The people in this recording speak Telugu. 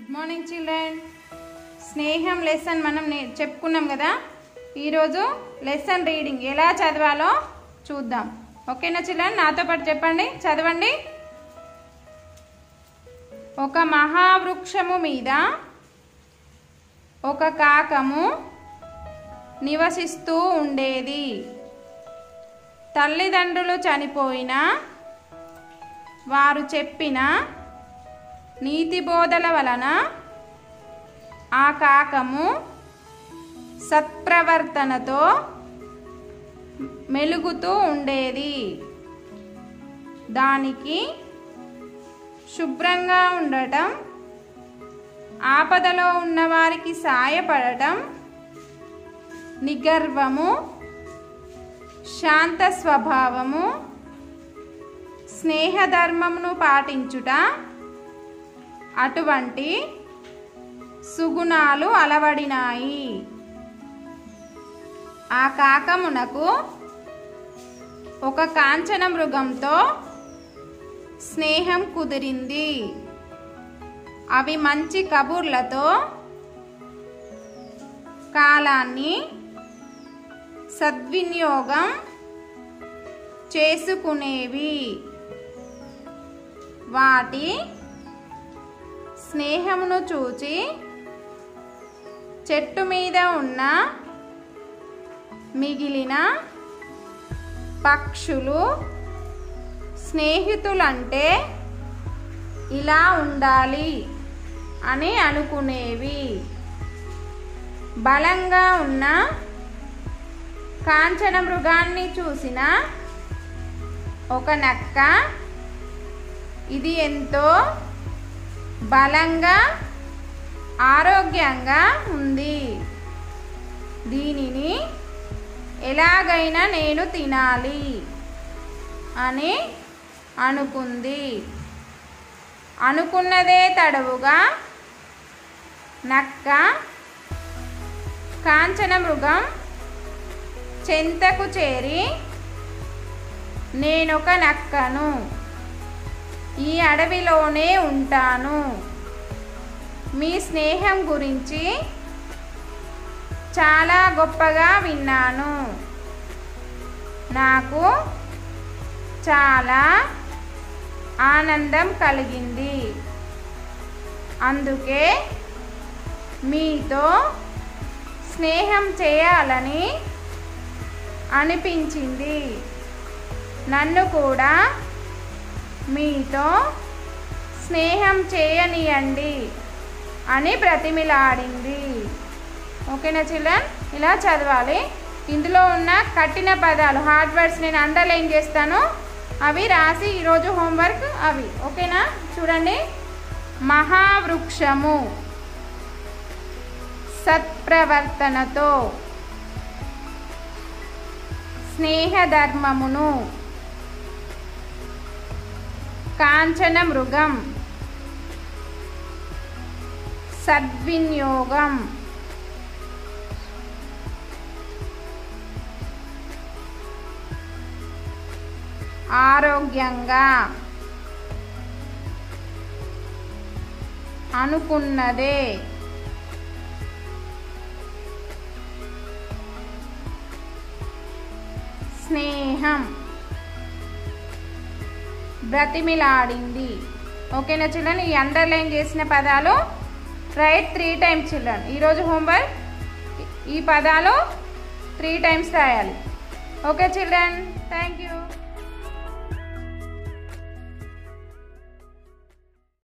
గుడ్ మార్నింగ్ చిల్డ్రన్ స్నేహం లెసన్ మనం నే- చెప్పుకున్నాం కదా ఈరోజు లెసన్ రీడింగ్ ఎలా చదవాలో చూద్దాం ఓకేనా చిల్డ్రన్ నాతో పాటు చెప్పండి చదవండి ఒక మహావృక్షము మీద ఒక కాకము నివసిస్తూ ఉండేది తల్లిదండ్రులు చనిపోయినా వారు చెప్పిన నీతి బోధల వలన ఆ కాకము సత్ప్రవర్తనతో మెలుగుతూ ఉండేది దానికి శుభ్రంగా ఉండటం ఆపదలో ఉన్నవారికి సాయపడటం నిగర్వము శాంత స్వభావము స్నేహధర్మమును పాటించుట అటువంటి సుగుణాలు అలవడినాయి ఆ కాకమునకు ఒక కాంచన మృగంతో స్నేహం కుదిరింది అవి మంచి కబుర్లతో కాలాన్ని సద్వినియోగం చేసుకునేవి వాటి స్నేహమును చూచి చెట్టు మీద ఉన్న మిగిలిన పక్షులు స్నేహితులంటే ఇలా ఉండాలి అని అనుకునేవి బలంగా ఉన్న కాంచన మృగాన్ని చూసిన ఒక నక్క ఇది ఎంతో బలంగా ఆరోగ్యంగా ఉంది దీనిని ఎలాగైనా నేను తినాలి అని అనుకుంది అనుకున్నదే తడవుగా నక్క కాంచన మృగం చెంతకు చేరి నేనొక నక్కను ఈ అడవిలోనే ఉంటాను మీ స్నేహం గురించి చాలా గొప్పగా విన్నాను నాకు చాలా ఆనందం కలిగింది అందుకే మీతో స్నేహం చేయాలని అనిపించింది నన్ను కూడా మీతో స్నేహం చేయనియండి అని బ్రతిమిలాడింది ఓకేనా చిల్డ్రన్ ఇలా చదవాలి ఇందులో ఉన్న కట్టిన పదాలు హార్డ్ వర్డ్స్ నేను అండర్లైన్ చేస్తాను అవి రాసి ఈరోజు హోంవర్క్ అవి ఓకేనా చూడండి మహావృక్షము సత్ప్రవర్తనతో స్నేహధర్మమును కాంచన మృగం సద్వినియోగం ఆరోగ్యంగా అనుకున్నదే స్నేహం బ్రతిమిలాడింది ఓకేనా చిల్డ్రన్ ఈ అండర్లైన్ చేసిన పదాలు రైట్ త్రీ టైమ్స్ చిల్డ్రన్ ఈరోజు హోంవర్క్ ఈ పదాలు త్రీ టైమ్స్ రాయాలి ఓకే చిల్డ్రన్ థ్యాంక్ యూ